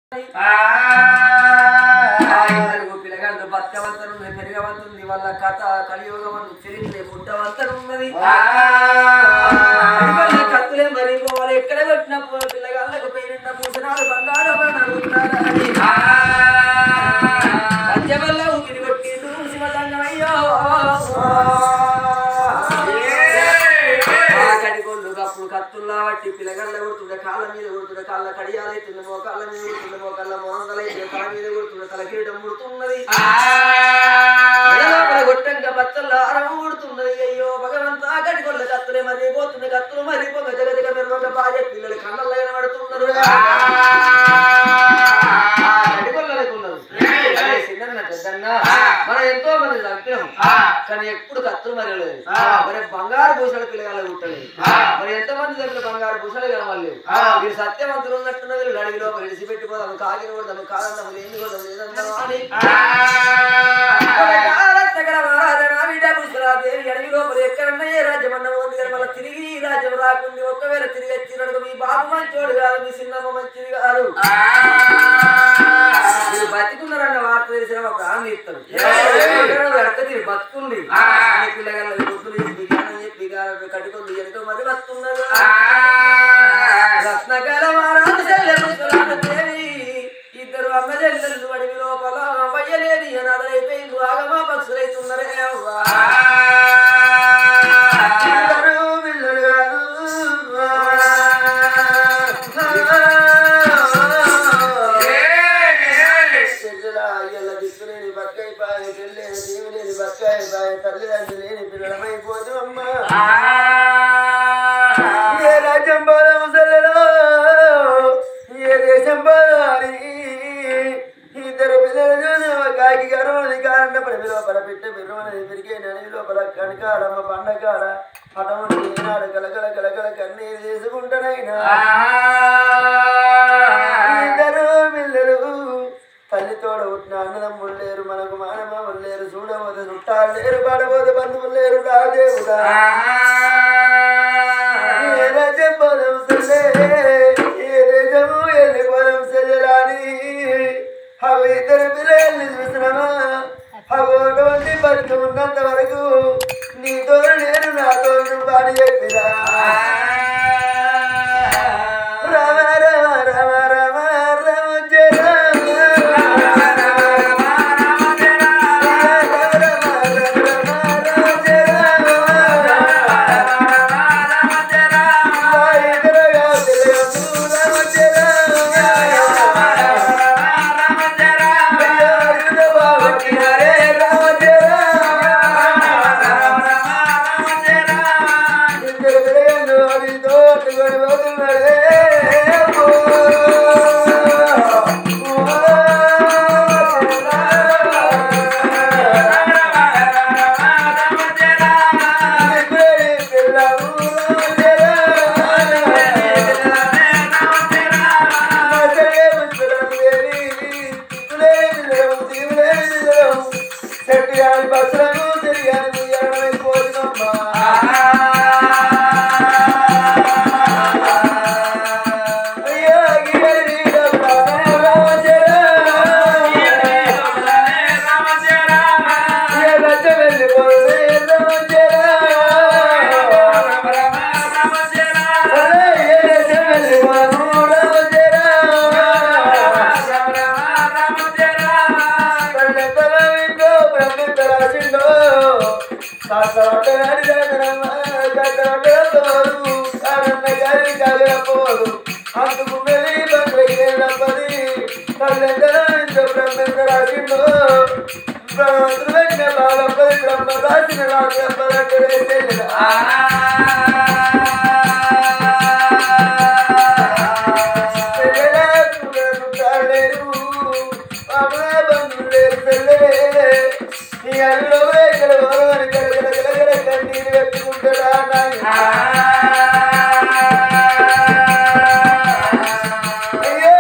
ఇద్దరు పిల్లగాళ్ళు బతకవంతనుంది పెరగవంతుంది వాళ్ళ కథ కలియుగమందు చరిత్ర పుట్టవంతనున్నది వాళ్ళ కత్తులే మరిపోవాలి ఎక్కడ పెట్టిన పో- పిల్లగాళ్ళకు పేరున్న పూసనాలు బంగారం అడుగుతారని పంచవల్ల ఊపిరి కొట్టిండు శివదండమయ్యో కడిగొండు అప్పుడు కత్తుల్లా బట్టి పిల్లగల్ల కొడుతుండే కాళ్ళ మీద కొడుతుండే కాళ్ళ కడియాలైతుంది మోకాళ్ళ మీద కొడుతుండే మోకాళ్ళ మోహందలైతే తల మీద కొడుతుండే తల కిరీటం ముడుతున్నది మెడలోపల గొట్టంగా బచ్చల్ల అరం ఊడుతున్నది అయ్యో భగవంతా కడిగొల్ల కత్తులే మరిపోతుంది కత్తులు మరిపోక జగజగ మెరువక బాజే పిల్లలు కళ్ళల్లో కనబడుతున్నారు కడిగొల్లకున్నారు చిన్న పెద్దన్న మనం ఎంతో మంది చంపినాం కానీ ఎప్పుడు కత్తులు మరలేదు మరి బంగారు భూషాలు పిల్లగాల కుట్టలేదు మరి ఎంత మంది దగ్గర బంగారు భూషాలు కనవలేదు మీరు సత్యవంతులు ఉన్నట్టున్న వీళ్ళు అడిగి లోపల విడిచిపెట్టిపోదాము కాగిన కొడదాము కాదన్నాము ఏంది కొడదాము ఏదన్నాము అని అడవి లోపల ఎక్కడన్నా ఏ రాజ్యం అన్న ఉంది కానీ మళ్ళీ తిరిగి ఈ రాజ్యం రాకుంది ఒకవేళ తిరిగి వచ్చినట్టు మీ బాబు మంచోడు కాదు మీ చిన్నమ్మ మంచిది కాదు మీరు బతికున్నారన్న వార్త తెలిసిన మా ప్రాణం తీస్తాడు అడక తీరు బతుకుంది పిల్లగాళ్ళ గుర్తులు చెప్పి జ్ఞానం చెప్పి కట్టుకుంది వెనుక మరి బతుకున్నది రత్నకర మారాలు చెల్లెలు దేవి ఇద్దరు అమ్మ చెల్లెళ్ళు అడవి లోపల వయ్యలేని అనాథలైపోయింది ఆగమా పక్షులైతున్నారే అవ్వా. ఇద్దరు పిల్లలు కాదు. చెల్లెలా అయ్యల దిక్కులేని బక్కైపాయ చెల్లెని దీవులేని బక్కైపాయ తల్లిదండ్రి లేని పిల్లలమైపోదు అమ్మా ఏ రాజ్యం పోదాము సెల్లెలో ఏ దేశం పోదాని ఇద్దరు పిల్లలు చూసి ఒక కాకి గర్వని కారంట పడి లోపల పెట్టే బిర్రమని పెరిగే నడి లోపల కనకాడమ్మ పండకాడ అటువంటి ఈనాడు కలకల కలకల కన్నీరు చేసుకుంటానైనా ఇద్దరు పిల్లలు తల్లితోడ పుట్టిన అన్నదమ్ములు లేరు మనకు మానమామలు లేరు చూడబోతే చుట్టాలు లేరు పడబోతే బంధువులు లేరు నా దేవుడా ఏ రాజ్యం పోదాం సెల్లే, ఏ దేశము వెళ్ళిపోదాం సెల్లెలాని. అవి ఇద్దరు పిల్లల్ని చూసినామా అవి అటువంటి బతుకు ఉన్నంత వరకు నీతో నేను నాతో నువ్వు అని చెప్పిరా రామ రామ రామ రామ రామ జయ రామ బస్సులను తిరిగాను ఎడమైపోతుందమ్మా అయ్యో గిరి అందుకున్నది బండ్లకి నమ్మది తల్లెందరూ బ్రహ్మేంద్ర రాసిండు బ్రహ్మేంద్ర వెంట బాలపది బ్రహ్మ రాసిన రాజంబరంటే కన్నీరు పెట్టుకుంటాడా అయ్యో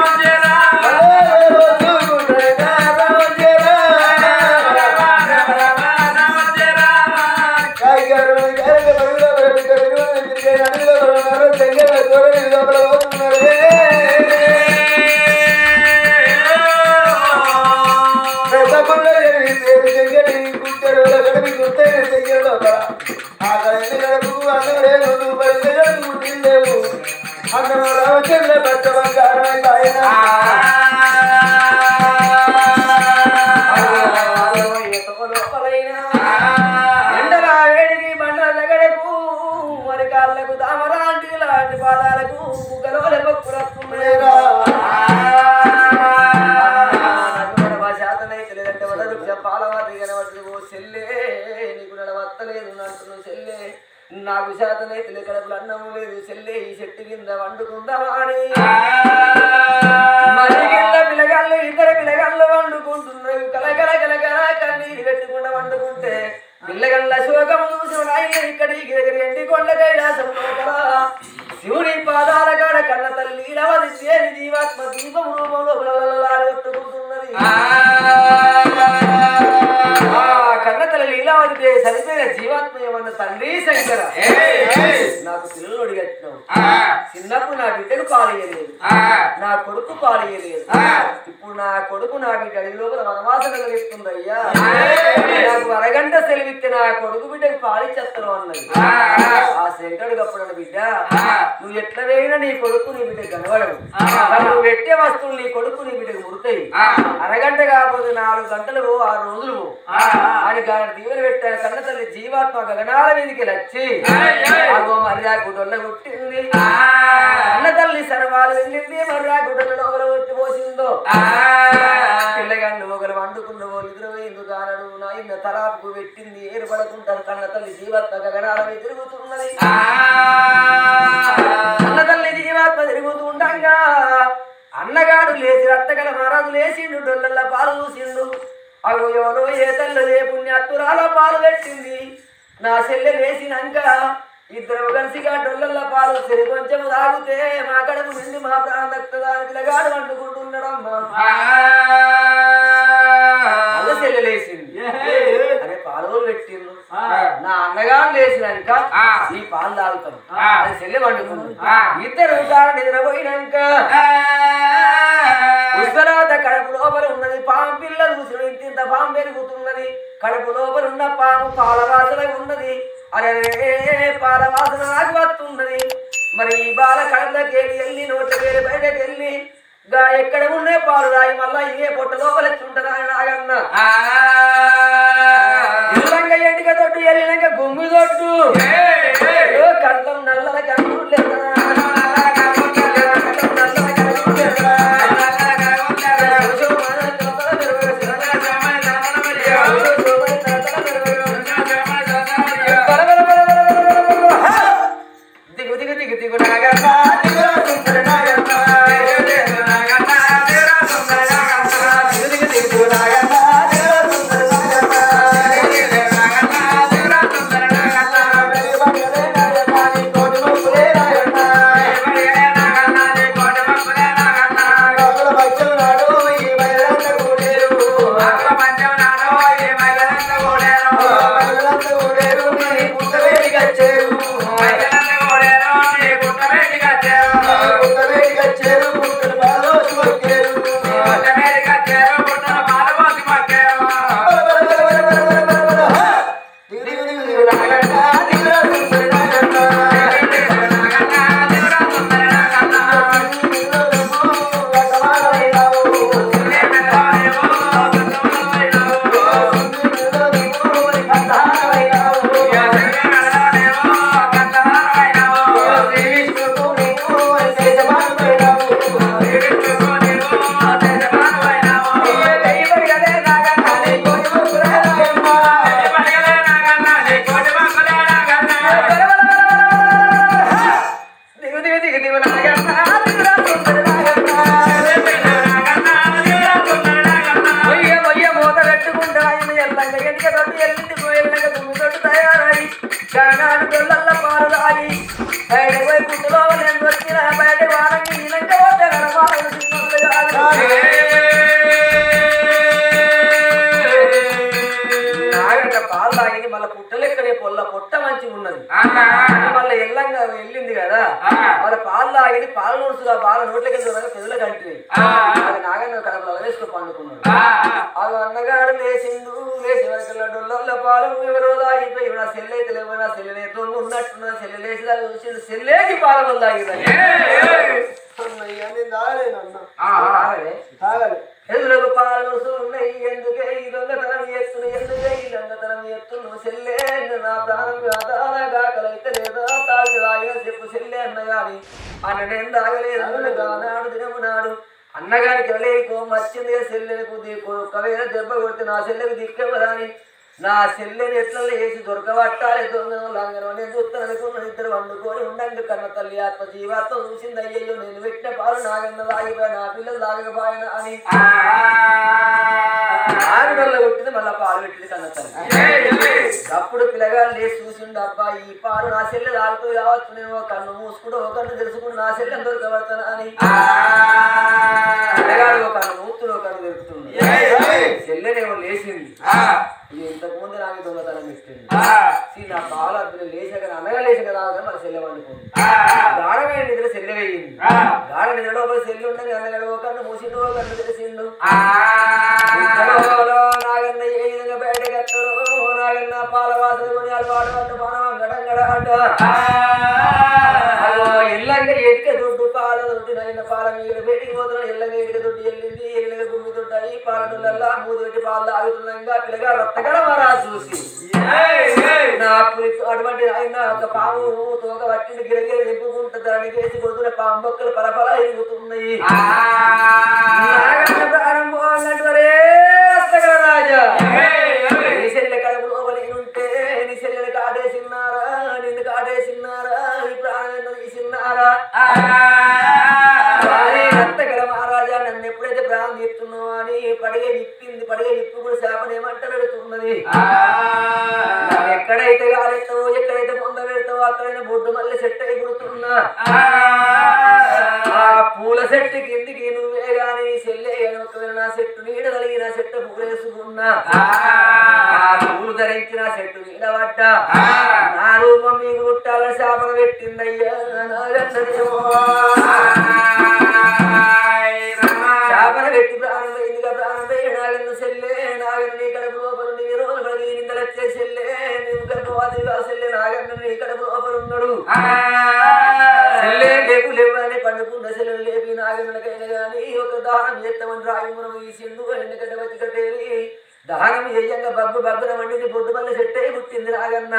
రామ ఎండల వేడికి బండల దగ్గరకు మరి కాళ్ళకు తామరాంటి లాంటి పాదాలకు గలవల బొక్కులకున్నాయిరా శాతనైతే లేదంటే వడరు పాలవారి కనబడి ఓ చెల్లే నీకు నడవత్తలేదు అంటున్నావు చెల్లే నాకు శాతనైతే లే కడుపులు అన్నం లేదు చెల్లే ఈ చెట్టు కింద వండుకుందామా అని మరి కింద పిల్లగాళ్ళు ఇద్దరు పిల్లగాళ్ళు వండుకుంటున్నారు కలకల కలకల కన్నీరు పెట్టుకుండా వండుకుంటే పిల్లగల్ల శోకం చూసిన ఆయన ఇక్కడికి దగ్గర ఎండి కొండ కైలాసం లోపల శివుని పాదాల కాడ కన్న తల్లి ఇలవది చేరి జీవాత్మ దీపం రూపంలో కొట్టుకుంటున్నది ఆ కన్న తల్లి లీలావతి చనిపోయిన జీవాత్మ ఏమన్న తండ్రి శంకర నాకు పిల్లలు అడిగట్టినావు చిన్నప్పుడు నా బిడ్డకు పాలియలేదు నా కొడుకు పాలియలేదు ఇప్పుడు నా కొడుకు నా బిడ్డ అడిగి లోపల వనవాసన కలిగిస్తుంది అయ్యా నాకు అరగంట సెలవిస్తే నా కొడుకు బిడ్డకు పాలిచ్చేస్తాను అన్నది ఆ శంకరుడు అప్పుడు బిడ్డ నువ్వు ఎట్లా వేయినా నీ కొడుకు నీ బిడ్డకు కనబడవు నువ్వు పెట్టే వస్తువులు నీ కొడుకు నీ బిడ్డకు ముడతాయి అరగంట కాకపోతే నాలుగు గంటలు పో, ఆరు రోజులు పో. అని గాని దీవెన పెట్టాను కన్న తల్లి జీవాత్మ గగనాల మీదకి వచ్చి అగో మర్రా గుడ్డొల్ల కొట్టింది కన్న తల్లి సర్వాలు వెళ్ళింది మర్రా గుడ్డల లోపల కొట్టి పోసిందో పిల్లగాండు ఒకరు వండుకున్న వాళ్ళు ఇద్దరు ఎందుకు కానడు నా ఇన్న తలాపుకు పెట్టింది ఏర్పడకుంటారు కన్న తల్లి జీవాత్మ గగనాల మీద తిరుగుతున్నది కన్న తల్లి జీవాత్మ తిరుగుతుండగా అన్నగాడు లేచి రత్తగల మహారాజు లేచిండు డొల్లల్ల పాలు చూసిండు అగో ఎవరో ఏ తల్లి ఏ పుణ్యాత్తురాల పాలు పెట్టింది నా చెల్లె లేచినాక ఇద్దరు కలిసిగా డొల్లల్ల పాలు సరి కొంచెం తాగితే మా కడుపు నిండి మా ప్రాణం దక్కుదాని పిల్లగాడు వండుకుంటున్నాడమ్మా అల్ల చెల్లె లేచింది అరే పాలు పెట్టిండు నా అన్నగారు లేచినాక ఈ పాలు తాగుతాం అది చెల్లె వండుకుంది ఇద్దరు కాడ నిద్రపోయినాక పుష్పరాత కడుపు లోపల ఉన్నది పాము పిల్ల చూసిన ఇంత ఇంత పాము పెరుగుతున్నది కడుపు లోపల ఉన్న పాము పాల వాసన ఉన్నది అరే పాల వాసన నాకు వస్తున్నది మరి ఈ బాల కడుపులోకి వెళ్ళి వెళ్ళి నోట్ల వేరే బయటకు వెళ్ళి గా ఎక్కడ ఉండే పాలు రాయి మళ్ళా ఇదే పొట్ట లోపల ఎత్తుంటారా నాగన్న ఇల్లంగా ఎండిక తొట్టు వెళ్ళినాక గుమ్మి తొట్టు ఓ కంఠం నల్లల కన్ను లేదా దిగు దిగు దిగు దిగు నాగన్న దిగురా సుందర నాగన్న దిగు దిగు దిగు దిగు నాగన్న దిగురా సుందర నాగన్న నిజంగా వెళ్ళింది కదా వాళ్ళ పాలు తాగింది పాలు నోడుసు ఆ పాల నోట్లకి పెద్దలకు అంటున్నాయి అది నాగన్న కడపలో వేసుకొని పండుకున్నాడు అది అన్నగాడు లేచిండు లేచి వరకల్లా పాలు ఎవరో తాగిపోయి నా సెల్ అయితే లేవు నా సెల్ తొంగి ఉన్నట్టున్నా సెల్ లేచి దాకా చూసిండు సెల్లేకి పాల వల్ల తాగింది అన్నయ్య, నేను తాగలేను అన్న తాగలే? తాగలే ఎదురుకు పాలు ఉన్నాయి ఎందుకే ఈ దొంగతనం ఎత్తును ఎందుకే ఈ దొంగతనం ఎత్తును సెల్లే నా ప్రాణం కాదా కాకలైతే లేదా తాగి రాగా చెప్పు సెల్లే అన్న గాని అన్న నేను తాగలేదు నాడు దినము నాడు అన్నగానికి వెళ్ళేకో వచ్చింది సెల్లెలకు దిక్కు ఒకవేళ దెబ్బ కొడితే నా సెల్లెకు దిక్కెవరాని నా సెల్లెని ఎట్లా వేసి దొరకబట్టాలి దొంగ లంగను నేను చూస్తాను అనుకున్న ఇద్దరు వండుకొని ఉండండి కన్న తల్లి ఆత్మ జీవాత్మ చూసింది అయ్యయ్యో నేను పెట్టిన పాలు నాగన్న తాగిపోయా నా పిల్లలు తాగకపోయినా అని ఆరుడల్లో కొట్టింది మళ్ళీ పాలు పెట్టింది కన్న తల్లి అప్పుడు పిల్లగాడు లేచి చూసిండు అబ్బా ఈ పాలు నా సెల్లె తాగుతుంది కావచ్చు నేను ఒక కన్ను మూసుకుంటూ ఒక కన్ను తెలుసుకుంటూ నా సెల్లె దొరకబడతాను అని పిల్లగాడు ఒక కన్ను మూస్తుడు ఒక కన్ను దొరుకుతుంది సెల్లెనేమో లేచింది ఇది ఇంతకు ముందు నాకు దొంగతనం పెట్టింది సీ నా పాలు అద్దరు లేచాక అన్నగా లేచాక రాగానే మన సెల్లె వండుకుంది గాఢమైన నిద్ర సెల్లె వేయింది గాఢ నిద్ర లోపల సెల్లు ఉండగా అన్నగాడు ఒక కన్ను మూసిండు ఒక కన్ను తెలిసిండు ఇంతలో నాగన్న ఏ విధంగా బయటకు ఎత్తడు నాగన్న పాల వాసన కొని అలవాటు పట్టు మనం గడంగడ అంట ఎల్లంగా ఎడిక దుడ్డు పాల దుడ్డు నైన పాల మీద బయటికి పోతున్నాడు ఎల్లంగా ఎడిక దుడ్డు వెళ్ళింది ఎల్లంగా గుమ్మి దుడ్డాయి పాల దుడ్డల్లా మూడు పెట్టి పాలు తాగుతున్నాగా పిల్లగా రత్తగడ మరా చూసి నా పులి అటువంటి ఆయన ఒక పాము తోక పట్టింది గిరగిర నింపుకుంటే దానికి వేసి కొడుతున్న పాము బొక్కలు పలపల ఎరుగుతున్నాయి నాగన్న ప్రాణం పోవాలంటే ఒరే రత్తగడ రాజా నీ చెల్లె కడుపు లోపలి ఉంటే నీ చెల్లెలు కాటేసిన్నారా నిన్ను కాటేసిన్నారా ఈ ప్రాణం ఎన్నో తీసిన్నారా వారి రత్తగల మహారాజా నన్ను ఎప్పుడైతే ప్రాణం తీస్తున్నావు అని పడిగే విప్పింది పడిగే విప్పు కూడా శాపం ఏమంట పెడుతున్నది నన్ను ఎక్కడైతే గాలెత్తావో ఎక్కడైతే పొంద పెడతావో అక్కడైనా బొడ్డు మళ్ళీ సెట్ అయి పుడుతున్నా ఆ పూల చెట్టు కిందికి నువ్వే గాని నీ చెల్లె గాని ఒకవేళ నా చెట్టు నీడ కలిగిన చెట్టు పూలేసుకున్నా ఆ పూలు ధరించిన చెట్టు నీడ పడ్డా నా రూపం మీకు పుట్టాలని శాపన పెట్టిందయ్యా నాగన్నదేమో. శాపన పెట్టి ప్రాణం పోయిందిగా ప్రాణం పోయి నాగన్న చెల్లె నాగన్న నీ కడుపు లోపల నీ రోజులు పడి నిందలు వచ్చే చెల్లె నువ్వు గర్భవాదిగా చెల్లె నాగన్న నీ కడుపు లోపల ఉన్నాడు చెల్లె లేపు లేవు అని పండుకున్న చెల్లెలు లేపి నాగన్నకైనా గాని ఒక దానం చేస్తామని రాయమురం తీసిండు ఎందుకంటే వచ్చి కట్టేరి దానం చెయ్యంగా బగ్గు బగ్గున వండింది పొద్దు మళ్ళీ చెట్టే పుట్టింది నాగన్న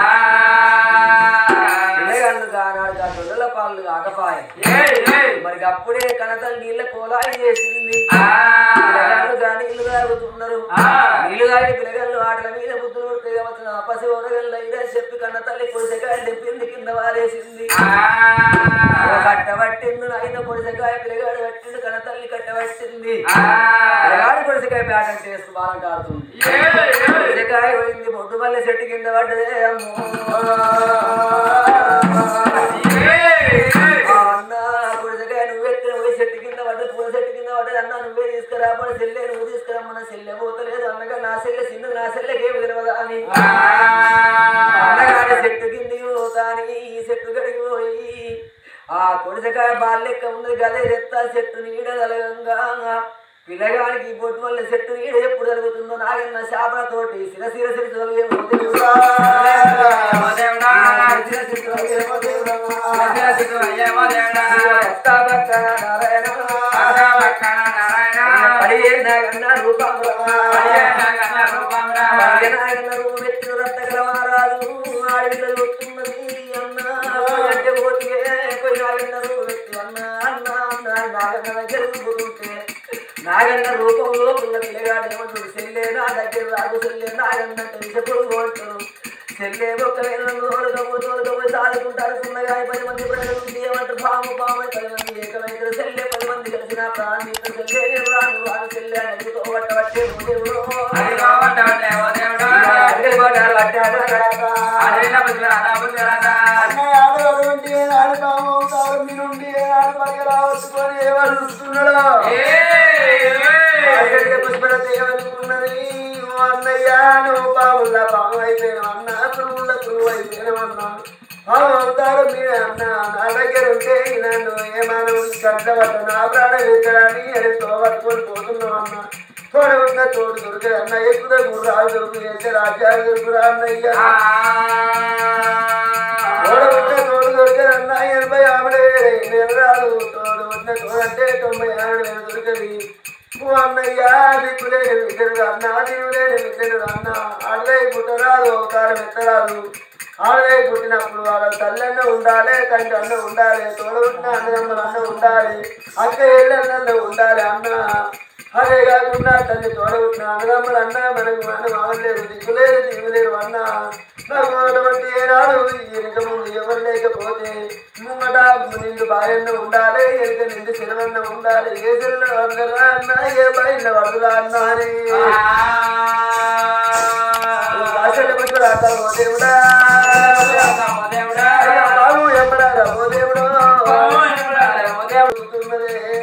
పిల్లగాళ్ళు కానాడు కా దొరల పాలు కాకపాయ మరి అప్పుడే కనతలు నీళ్ళ కోలాయి చేసింది పిల్లగాళ్ళు గా నీళ్లు తాగుతున్నారు నీళ్లు తాగి పిల్లగాళ్ళు ఆటల మీద బుద్ధులు కొడితే వచ్చిన పసి ఒరగల్ల ఇదే చెప్పి కన్న తల్లి పొడిసకాయ తెప్పింది కింద వారేసింది ఓ కట్ట పట్టింది నాయన పొడిసకాయ పిల్లగాడు పట్టిండు కన్న తల్లి కట్ట పట్టింది పిల్లగాడు పొడిసకాయ బ్యాటం చేసుకు బాగా ఆడుతుంది పొడిసకాయ పోయింది పొద్దు మళ్ళీ చెట్టు కింద పడ్డదే అమ్మో అన్న పొడిసకాయ నువ్వే నువ్వే చెట్టు కింద పడ్డది పూల చెట్టు కింద పడ్డది అన్న నువ్వే తీసుకురా మన సెల్లె నువ్వు తీసుకురమ్మన్న సెల్లె పోతలేదు అన్నగా నా సెల్లె చిన్నది నా సెల్లెకి ఏమి తెలియదా అని అన్నగాడి చెట్టు కిందికి పోతా అని ఈ చెట్టు గడికి పోయి ఆ కొడిసకాయ బాల్లెక్క ఉన్నది గదే ఎత్తా చెట్టు నీడ కలగంగా పిల్లగానికి ఈ బొట్టు వల్ల చెట్టు నీడ ఎప్పుడు జరుగుతుందో నాగన్న శాపన తోటి సిర సిర సిర తొలగే దేవుడా సిర సిర తొలగే దేవుడా భక్త భక్త నారాయణ పడియే నాగన్న రూపంలో పడియే నాగన్న రూపం ఎత్తిన రత్తగల మహారాజు ఆడవిల్ల చూస్తున్నది అన్న అంటే పోతే పోయి నాగన్న రూపం ఎత్తి అన్న అన్న అన్న నాగన్న దగ్గర గురుంటే నాగన్న రూపంలో పిల్ల పిల్లగాడు ఏమంటాడు సెల్లే నా దగ్గర రాదు సెల్లే నాగన్న అంటే విషపుడు అంటాడు సెల్లే ఒకవేళ తోలుకపోతే తోలుకపోతే సాదుకుంటారు చిన్నగా పది మంది ప్రజలు ఉండి ఏమంటారు పాము పాము అని పది మంది ఏకమైతే సెల్లే పది మంది కలిసిన ప్రాణి సెల్లే నేను రాను రాను సెల్లే అని అడుగుతూ పట్టబట్టే దేవుడు అడిగి పడ్డారు పడ్డారు అన్నయ్య ఆడవాడు ఉండి ఆడతాము కావాలి మీరుండి ఆడ పక్కన రావచ్చుకొని ఎవరు చూస్తున్నాడు మార్కెట్కి పుష్పలత ఏమనుకున్నది నువ్వు అన్నయ్య నువ్వు బాగుందా బాగు అయిపోయినావు అన్న పురుగుల పురుగు అయిపోయినావు అన్నా ఆ అవతారం మీరు అన్న నా దగ్గర ఉంటే నన్ను ఏమైనా కట్టబట్ట నా ప్రాణం ఎక్కడాని అని తోబట్టుకొని పోతున్నావు అన్న తోడబుట్టిన తోడు దొరికే అన్న ఎక్కువ గుర్రాలు దొరుకు చేస్తే రాజ్యాలు దొరుకురా అన్నయ్య తోడబుట్టిన తోడు దొరికే అన్న ఎనభై ఆవిడ నేను రాదు తోడు పుట్టిన తోడు అంటే తొంభై ఆవిడ వేలు దొరికది ఓ అన్నయ్య దిక్కులేని బిడ్డలు అన్న దిగులేని బిడ్డలు అన్న అడలై పుట్టరాదు అవతారం ఎత్తరాదు ఆడలై పుట్టినప్పుడు వాళ్ళ తల్లన్న ఉండాలి తండ్రి అన్న ఉండాలి తోడబుట్టిన అన్నదమ్ములు అన్న ఉండాలి అక్క ఏళ్ళన్న ఉండాలి అన్న అదే కాకుండా తల్లి తోడబుట్టిన అన్నదమ్ములు అన్న మనకు మనం అవలేదు దిగులేదు దిగులేరు అన్న నాకు అటువంటి ఏనాడు వెనుక ముందు ఎవరు లేకపోతే ముంగట నిండు బాయన్న ఉండాలి ఎనుక నిండు శిరవన్న ఉండాలి ఏ చెల్లెలు అందరా అన్న ఏ బయట వదులా అన్న అని భాషలు పట్టు రాతారు ఓ దేవుడా బాబు ఎప్పుడా ఓ దేవుడు కూతున్నదే